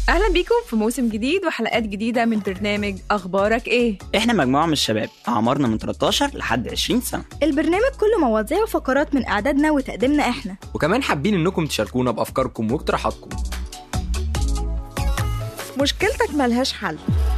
أهلا بيكم في موسم جديد وحلقات جديدة من برنامج أخبارك إيه؟ احنا مجموعة من الشباب أعمارنا من 13 لحد 20 سنة البرنامج كله مواضيع وفقرات من إعدادنا وتقديمنا إحنا وكمان حابين انكم تشاركونا بافكاركم واقتراحاتكم مشكلتك ملهاش حل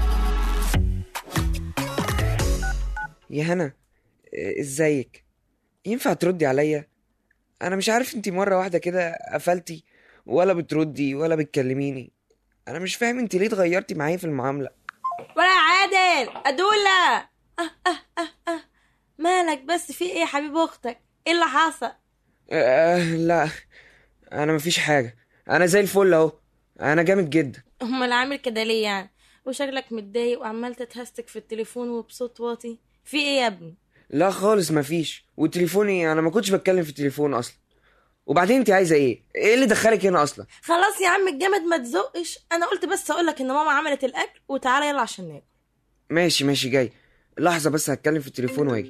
يا هنا إيه، ازيك ينفع تردي عليا انا مش عارف انتي مره واحده كده قفلتي ولا بتردي ولا بتكلميني انا مش فاهم انتي ليه اتغيرتي معايا في المعامله ولا عادل أدولة أه أه أه أه مالك بس في ايه يا حبيب اختك ايه اللي حصل أه لا انا مفيش حاجه انا زي الفل اهو انا جامد جدا امال عامل كده ليه يعني وشكلك متضايق وعمال تتهستك في التليفون وبصوت واطي في ايه يا ابني لا خالص مفيش وتليفوني انا ما كنتش بتكلم في التليفون اصلا وبعدين انتي عايزه ايه ايه اللي دخلك هنا اصلا خلاص يا عم الجامد ما تزقش انا قلت بس اقولك ان ماما عملت الاكل وتعالى يلا عشان ناكل ماشي ماشي جاي لحظه بس هتكلم في التليفون واجي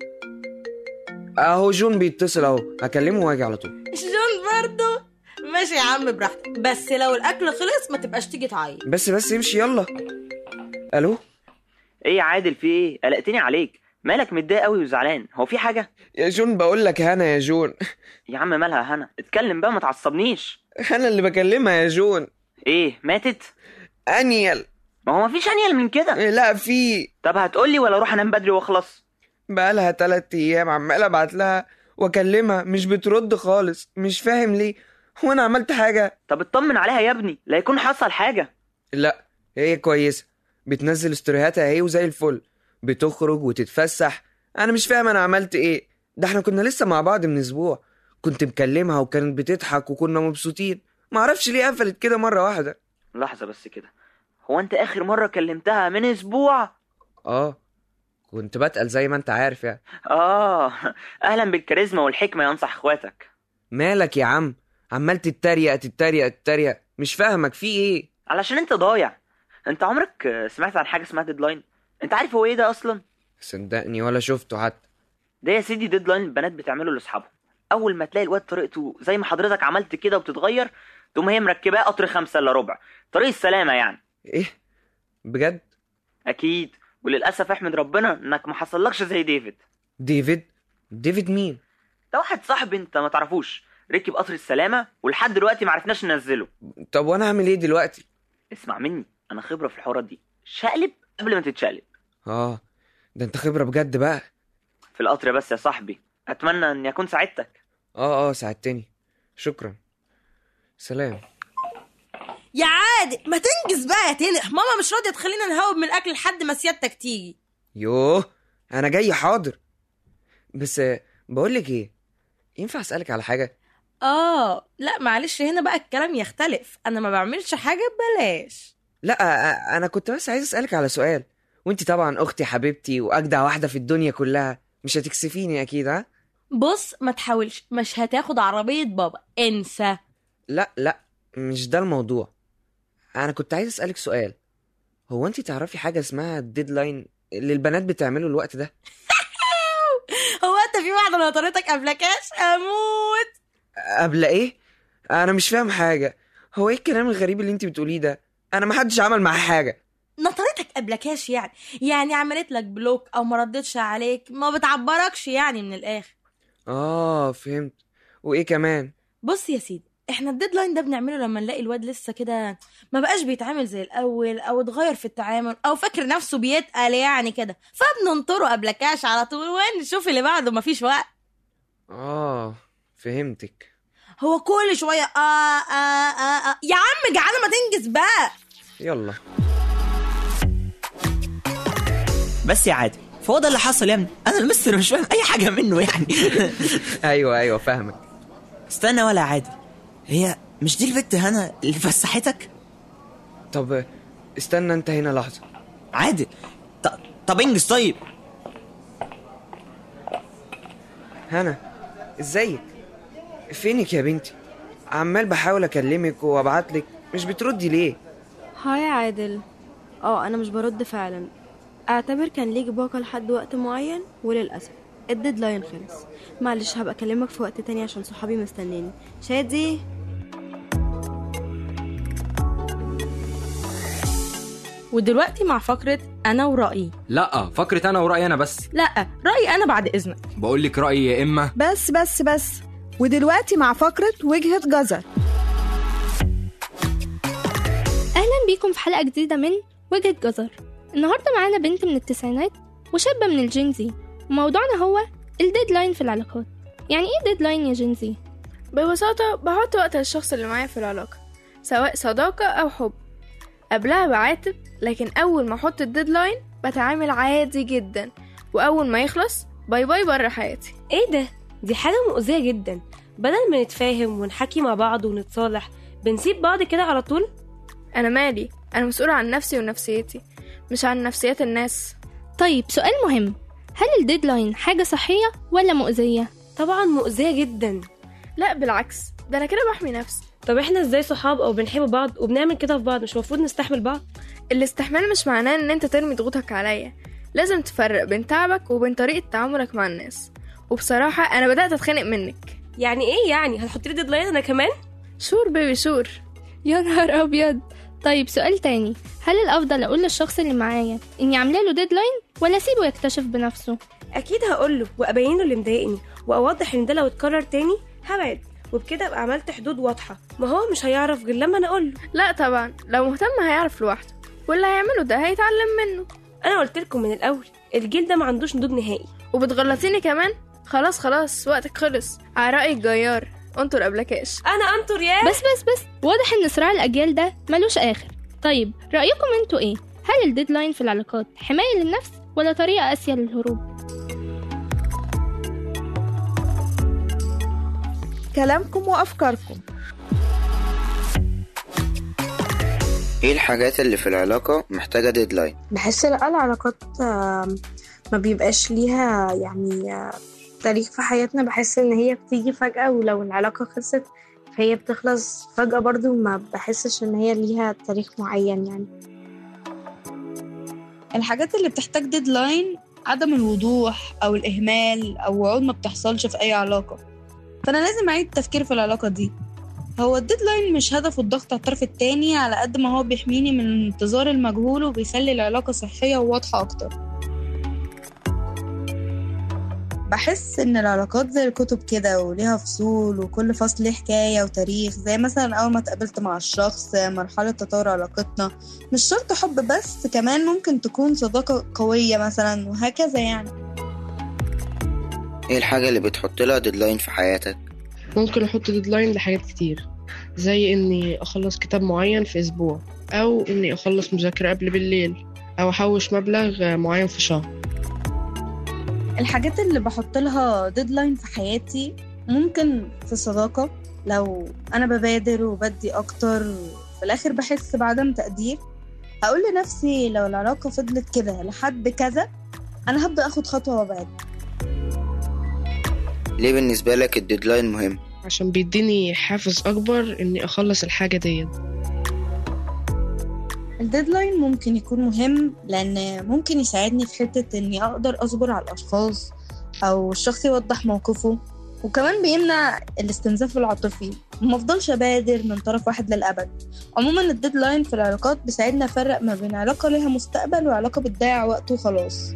اهو جون بيتصل اهو هكلمه واجي على طول جون برضو ماشي يا عم براحتك بس لو الاكل خلص ما تبقاش تيجي تعيط بس بس امشي يلا الو ايه يا عادل في ايه قلقتني عليك مالك متضايق قوي وزعلان هو في حاجة يا جون بقول لك هنا يا جون يا عم مالها هنا اتكلم بقى ما تعصبنيش انا اللي بكلمها يا جون ايه ماتت انيل ما هو مفيش انيل من كده إيه، لا في طب هتقولي ولا اروح انام بدري واخلص بقالها تلات ايام عمال ابعت لها واكلمها مش بترد خالص مش فاهم ليه هو انا عملت حاجه طب اطمن عليها يا ابني لا يكون حصل حاجة لا هي كويسه بتنزل ستوريهاتها اهي وزي الفل بتخرج وتتفسح انا مش فاهم انا عملت ايه ده احنا كنا لسه مع بعض من اسبوع كنت مكلمها وكانت بتضحك وكنا مبسوطين معرفش ليه قفلت كده مره واحده لحظة بس كده هو انت اخر مرة كلمتها من اسبوع اه كنت بتقل زي ما انت عارف يعني اه اهلا بالكاريزما والحكمة ينصح اخواتك مالك يا عم عمال تتريق تتريق تتريق مش فاهمك في ايه علشان انت ضايع انت عمرك آه، سمعت عن حاجة اسمها ديدلاين انت عارف هو ايه ده اصلا صدقني ولا شفته حتى ده يا سيدي ديدلاين البنات بتعمله لاصحابهم اول ما تلاقي الواد طريقته زي ما حضرتك عملت كده وبتتغير تقوم هي مركباه قطر خمسة الا ربع طريق السلامة يعني ايه بجد اكيد وللاسف احمد ربنا انك ما حصلكش زي ديفيد ديفيد ديفيد مين ده واحد صاحبي انت ما تعرفوش ركب قطر السلامة ولحد دلوقتي ما عرفناش ننزله طب وانا اعمل ايه دلوقتي اسمع مني انا خبرة في الحوارات دي شقلب قبل ما تتشقلب اه ده انت خبره بجد بقى في القطر بس يا صاحبي اتمنى اني اكون ساعدتك اه اه ساعدتني شكرا سلام يا عادل ما تنجز بقى يا تنح ماما مش راضيه تخلينا نهوب من الاكل لحد ما سيادتك تيجي يوه انا جاي حاضر بس بقول لك ايه ينفع اسالك على حاجه اه لا معلش هنا بقى الكلام يختلف انا ما بعملش حاجه ببلاش لا أ- انا كنت بس عايز اسالك على سؤال وانت طبعا اختي حبيبتي واجدع واحده في الدنيا كلها مش هتكسفيني اكيد ها بص ما تحاولش مش هتاخد عربيه بابا انسى لا لا مش ده الموضوع انا كنت عايز اسالك سؤال هو انت تعرفي حاجه اسمها الديدلاين اللي البنات بتعمله الوقت ده هو انت في واحده نطرتك قبلكاش اموت قبل ايه انا مش فاهم حاجه هو ايه الكلام الغريب اللي انت بتقوليه ده انا ما حدش عمل معاه حاجه نطرتك قبلكاش يعني يعني عملت لك بلوك او ما ردتش عليك ما بتعبركش يعني من الاخر اه فهمت وايه كمان بص يا سيدي احنا الديدلاين ده بنعمله لما نلاقي الواد لسه كده ما بقاش بيتعامل زي الاول او اتغير في التعامل او فاكر نفسه بيتقل يعني كده فبننطره قبلكاش على طول ونشوف اللي بعده مفيش وقت اه فهمتك هو كل شويه آه, آه, آه, اه يا عم جعانه ما تنجز بقى يلا بس يا عادل فهو ده اللي حصل يا ابني انا المستر مش فاهم اي حاجة منه يعني ايوه ايوه فاهمك استنى ولا يا عادل هي مش دي البت هنا اللي فسحتك طب استنى انت هنا لحظه عادل ط- طب انجز طيب هنا ازيك فينك يا بنتي عمال بحاول اكلمك وابعتلك مش بتردي ليه هاي يا عادل اه انا مش برد فعلا اعتبر كان ليك باقة لحد وقت معين وللأسف الديدلاين خلص معلش هبقى اكلمك في وقت تاني عشان صحابي مستنيني شادي ودلوقتي مع فقرة أنا ورأيي لا فكرة انا ورأيي انا بس لا رأيي أنا بعد إذنك بقول لك رأيي يا اما بس بس بس ودلوقتي مع فقرة وجهة جزر أهلا بيكم في حلقة جديدة من وجهة جزر النهاردة معانا بنت من التسعينات وشابة من الجينزي وموضوعنا هو الديدلاين في العلاقات يعني ايه ديدلاين يا جينزي؟ ببساطة بحط وقت للشخص اللي معايا في العلاقة سواء صداقة أو حب قبلها بعاتب لكن أول ما أحط الديدلاين بتعامل عادي جدا وأول ما يخلص باي باي برا حياتي ايه ده دي حاجة مؤذية جدا بدل ما نتفاهم ونحكي مع بعض ونتصالح بنسيب بعض كده على طول أنا مالي أنا مسؤولة عن نفسي ونفسيتي مش عن نفسيات الناس طيب سؤال مهم هل الديدلاين حاجة صحية ولا مؤذية؟ طبعا مؤذية جدا لا بالعكس ده أنا كده بحمي نفسي طب احنا ازاي صحاب او بنحب بعض وبنعمل كده في بعض مش المفروض نستحمل بعض الاستحمال مش معناه ان انت ترمي ضغوطك عليا لازم تفرق بين تعبك وبين طريقة تعاملك مع الناس وبصراحة أنا بدأت أتخانق منك يعني ايه يعني هتحط لي ديدلاين انا كمان شور بيبي شور يا نهار أبيض طيب سؤال تاني هل الأفضل أقول للشخص اللي معايا إني عاملة له ديدلاين ولا أسيبه يكتشف بنفسه؟ اكيد هقول له وابين له اللي مضايقني واوضح ان ده لو اتكرر تاني هبعد وبكده ابقى عملت حدود واضحه ما هو مش هيعرف غير لما انا اقول له لا طبعا لو مهتم هيعرف لوحده واللي هيعمله ده هيتعلم منه انا قلت لكم من الاول الجيل ده ما عندوش نضوج نهائي وبتغلطيني كمان خلاص خلاص وقتك خلص على رأي الجيار انطر قبلكاش انا انطر يا بس بس بس واضح إن صراع الأجيال ده ملوش آخر طيب رأيكم انتوا ايه؟ هل الديدلاين في العلاقات حماية للنفس ولا طريقة قاسية للهروب؟ كلامكم وأفكاركم ايه الحاجات اللي في العلاقة محتاجة ديدلاين بحس لا العلاقات آم، ما بيبقاش ليها يعني آه، تاريخ في حياتنا بحس ان هي بتيجي فجأة ولو العلاقة خلصت فهي بتخلص فجأة برضو ما بحسش ان هي ليها تاريخ معين يعني الحاجات اللي بتحتاج ديدلاين عدم الوضوح او الاهمال او وعود ما بتحصلش في اي علاقه فانا لازم اعيد التفكير في العلاقه دي هو الديدلاين مش هدفه الضغط على الطرف التاني على قد ما هو بيحميني من انتظار المجهول وبيخلي العلاقه صحيه وواضحه اكتر بحس ان العلاقات زي الكتب كده وليها فصول وكل فصل ليه حكايه وتاريخ زي مثلا اول ما اتقابلت مع الشخص مرحله تطور علاقتنا مش شرط حب بس كمان ممكن تكون صداقه قويه مثلا وهكذا يعني ايه الحاجة اللي بتحط لها ديدلاين في حياتك ممكن احط ديدلاين لحاجات كتير زي اني اخلص كتاب معين في اسبوع او اني اخلص مذاكرة قبل بالليل او احوش مبلغ معين في شهر الحاجات اللي بحط لها ديدلاين في حياتي ممكن في الصداقة لو أنا ببادر وبدي أكتر وفي الآخر بحس بعدم تقدير هقول لنفسي لو العلاقة فضلت كده لحد كذا أنا هبدأ أخد خطوة وأبعد ليه بالنسبة لك الديدلاين مهم عشان بيديني حافز اكبر اني اخلص الحاجة ديت الديدلاين ممكن يكون مهم لأن ممكن يساعدني في حتة إني أقدر أصبر على الأشخاص أو الشخص يوضح موقفه وكمان بيمنع الاستنزاف العاطفي ومفضلش أبادر من طرف واحد للأبد عموما الديدلاين في العلاقات بيساعدنا نفرق ما بين علاقة ليها مستقبل وعلاقة بتضيع وقت وخلاص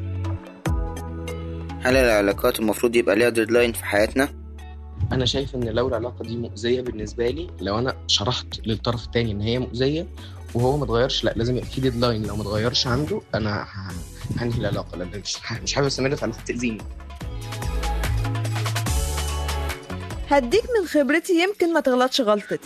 هل العلاقات المفروض يبقى ليها ديدلاين في حياتنا انا شايف ان لو العلاقه دي مؤذيه بالنسبه لي لو انا شرحت للطرف التاني ان هي مؤذيه وهو ما اتغيرش لا لازم يبقى في ديدلاين لو ما اتغيرش عنده انا ه- هنهي العلاقه لان مش ح- مش حابب استمر في علاقه تاذيني هديك من خبرتي يمكن ما تغلطش غلطتي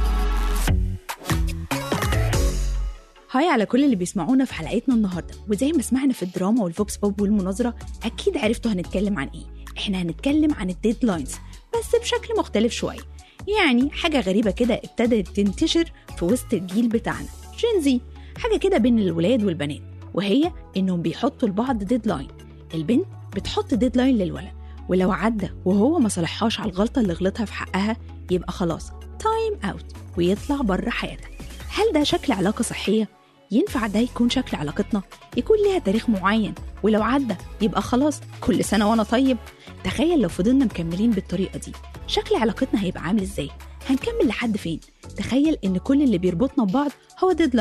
هاي على كل اللي بيسمعونا في حلقتنا النهارده وزي ما سمعنا في الدراما والفوكس بوب والمناظره اكيد عرفتوا هنتكلم عن ايه احنا هنتكلم عن الديدلاينز بس بشكل مختلف شويه يعني حاجه غريبه كده ابتدت تنتشر في وسط الجيل بتاعنا جينزي حاجه كده بين الولاد والبنات وهي انهم بيحطوا لبعض ديدلاين البنت بتحط ديدلاين للولد ولو عدى وهو ما صلحهاش على الغلطه اللي غلطها في حقها يبقى خلاص تايم اوت ويطلع بره حياتها هل ده شكل علاقه صحيه ينفع ده يكون شكل علاقتنا يكون ليها تاريخ معين ولو عدى يبقى خلاص كل سنة وأنا طيب تخيل لو فضلنا مكملين بالطريقة دي شكل علاقتنا هيبقى عامل ازاي هنكمل لحد فين تخيل ان كل اللي بيربطنا ببعض هو ديدلاين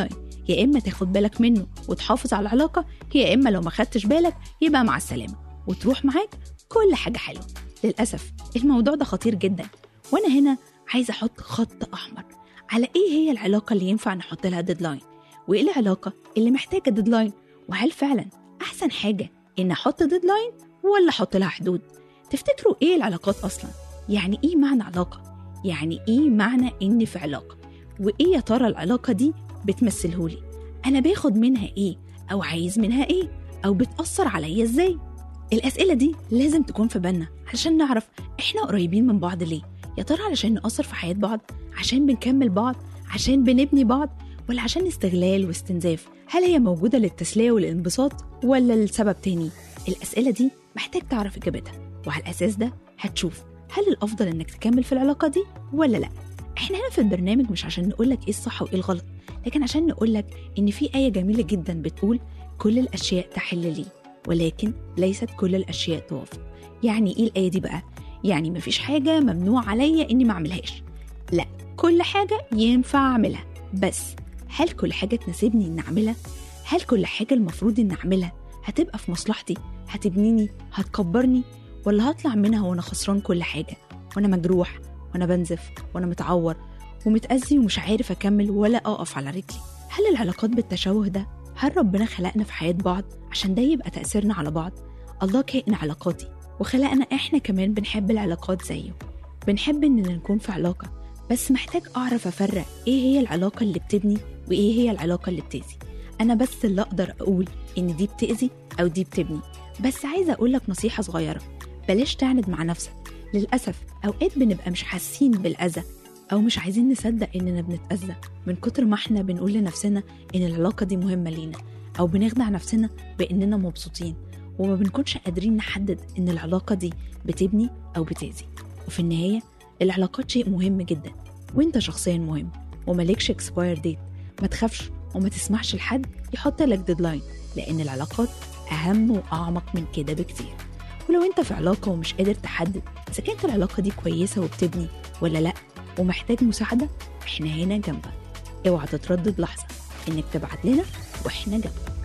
يا إما تاخد بالك منه وتحافظ على العلاقة يا إما لو ما خدتش بالك يبقى مع السلامة وتروح معاك كل حاجة حلوة للأسف الموضوع ده خطير جدا وأنا هنا عايزة أحط خط أحمر على إيه هي العلاقة اللي ينفع نحط لها ديدلاين وإيه العلاقة اللي محتاجة ديدلاين وهل فعلا أحسن حاجة إن أحط ديدلاين ولا أحط لها حدود تفتكروا إيه العلاقات أصلا يعني إيه معنى علاقة يعني إيه معنى إني في علاقة وإيه يا ترى العلاقة دي بتمثلهولي أنا باخد منها إيه أو عايز منها إيه أو بتأثر عليا إزاي الأسئلة دي لازم تكون في بالنا علشان نعرف إحنا قريبين من بعض ليه يا ترى علشان نأثر في حياة بعض عشان بنكمل بعض عشان بنبني بعض ولا عشان استغلال واستنزاف هل هي موجودة للتسلية والانبساط ولا لسبب تاني الأسئلة دي محتاج تعرف إجابتها وعلى الأساس ده هتشوف هل الأفضل إنك تكمل في العلاقة دي ولا لأ إحنا هنا في البرنامج مش عشان نقولك إيه الصح وإيه الغلط لكن عشان نقولك إن في آية جميلة جدا بتقول كل الأشياء تحل لي ولكن ليست كل الأشياء توافق يعني إيه الآية دي بقى؟ يعني مفيش حاجة ممنوع عليا إني ما أعملهاش لا كل حاجة ينفع أعملها بس هل كل حاجة تناسبني إن أعملها؟ هل كل حاجة المفروض إن أعملها هتبقى في مصلحتي؟ هتبنيني؟ هتكبرني؟ ولا هطلع منها وأنا خسران كل حاجة؟ وأنا مجروح وأنا بنزف وأنا متعور ومتأذي ومش عارف أكمل ولا أقف على رجلي هل العلاقات بالتشوه ده؟ هل ربنا خلقنا في حياة بعض عشان ده يبقى تأثيرنا على بعض؟ الله كائن علاقاتي وخلقنا إحنا كمان بنحب العلاقات زيه بنحب إننا نكون في علاقة بس محتاج أعرف أفرق إيه هي العلاقة اللي بتبني وإيه هي العلاقة اللي بتأذي أنا بس اللي أقدر أقول إن دي بتأذي أو دي بتبني بس عايزة أقولك نصيحة صغيرة بلاش تعند مع نفسك للأسف أوقات بنبقى مش حاسين بالأذى أو مش عايزين نصدق إننا بنتأذى من كتر ما إحنا بنقول لنفسنا إن العلاقة دي مهمة لينا أو بنخدع نفسنا بإننا مبسوطين وما بنكونش قادرين نحدد إن العلاقة دي بتبني أو بتأذي وفي النهاية العلاقات شيء مهم جدا وانت شخصيا مهم وملكش اكسباير ديت ما تخافش وما تسمحش لحد يحط لك ديدلاين لان العلاقات اهم واعمق من كده بكتير ولو انت في علاقه ومش قادر تحدد اذا كانت العلاقه دي كويسه وبتبني ولا لا ومحتاج مساعده احنا هنا جنبك اوعى تتردد لحظه انك تبعت لنا واحنا جنبك